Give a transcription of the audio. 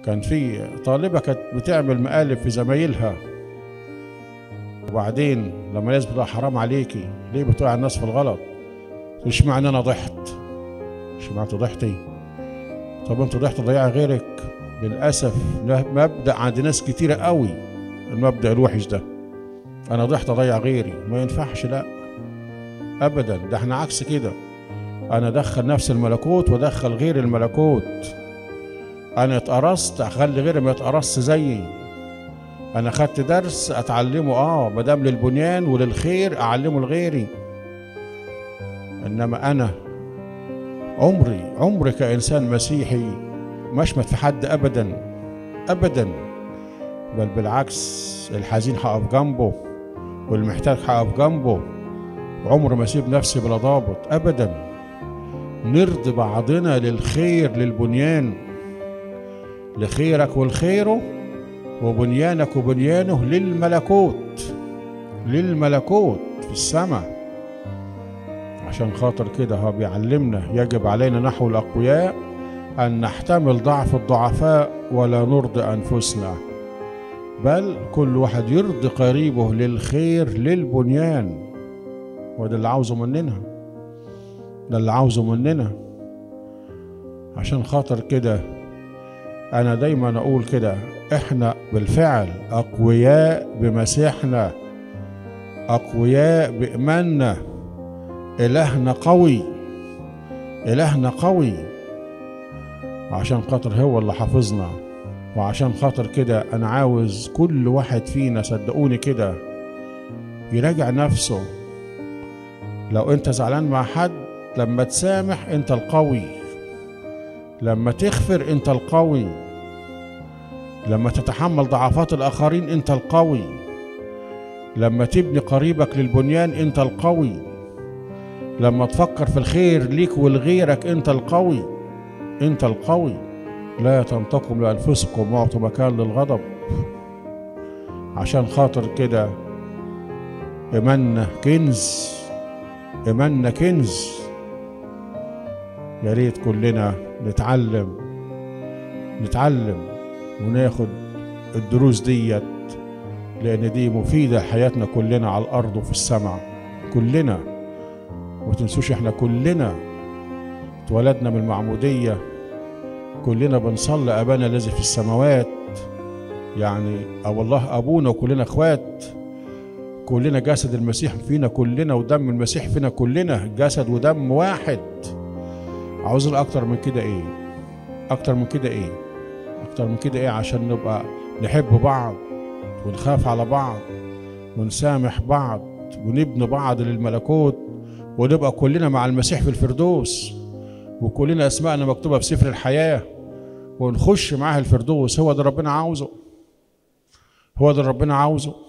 كان في طالبة كانت بتعمل مقالب في زمايلها وبعدين لما الناس بتقول حرام عليكي ليه بتوقع الناس في الغلط مش معنى انا ضحت مش معنى ضحتي طب انت ضحت ضيع غيرك للاسف ده مبدا عند ناس كتيره قوي المبدا الوحش ده انا ضحت اضيع غيري ما ينفعش لا ابدا ده احنا عكس كده انا ادخل نفس الملكوت وادخل غير الملكوت انا اتقرصت اخلي غيري ما يتقرصش زيي انا خدت درس اتعلمه اه ما دام للبنيان وللخير اعلمه لغيري انما انا عمري عمري كانسان مسيحي ما اشمت في حد ابدا ابدا بل بالعكس الحزين هقف جنبه والمحتاج هقف جنبه عمري ما اسيب نفسي بلا ضابط ابدا نرضي بعضنا للخير للبنيان لخيرك ولخيره وبنيانك وبنيانه للملكوت للملكوت في السماء عشان خاطر كده هو بيعلمنا يجب علينا نحو الأقوياء أن نحتمل ضعف الضعفاء ولا نرضي أنفسنا بل كل واحد يرضي قريبه للخير للبنيان وده اللي عاوزه مننا ده اللي عاوزه مننا عشان خاطر كده أنا دايما أقول كده إحنا بالفعل أقوياء بمسيحنا أقوياء بإيماننا إلهنا قوي إلهنا قوي عشان خاطر هو اللي حافظنا وعشان خاطر كده أنا عاوز كل واحد فينا صدقوني كده يراجع نفسه لو أنت زعلان مع حد لما تسامح أنت القوي لما تغفر أنت القوي لما تتحمل ضعفات الآخرين أنت القوي لما تبني قريبك للبنيان أنت القوي لما تفكر في الخير ليك ولغيرك انت القوي انت القوي لا تنتقم لانفسكم واعطوا مكان للغضب عشان خاطر كده ايماننا كنز ايماننا كنز يا ريت كلنا نتعلم نتعلم وناخد الدروس ديت لان دي مفيده حياتنا كلنا على الارض وفي السماء كلنا وما تنسوش احنا كلنا اتولدنا من المعمودية كلنا بنصلي أبانا الذي في السماوات يعني أو الله أبونا وكلنا إخوات كلنا جسد المسيح فينا كلنا ودم المسيح فينا كلنا جسد ودم واحد عاوزين أكتر من كده إيه أكتر من كده إيه أكتر من كده إيه عشان نبقى نحب بعض ونخاف على بعض ونسامح بعض ونبني بعض للملكوت ونبقى كلنا مع المسيح في الفردوس وكلنا اسمائنا مكتوبه في سفر الحياه ونخش معاه الفردوس هو ده ربنا عاوزه هو ده ربنا عاوزه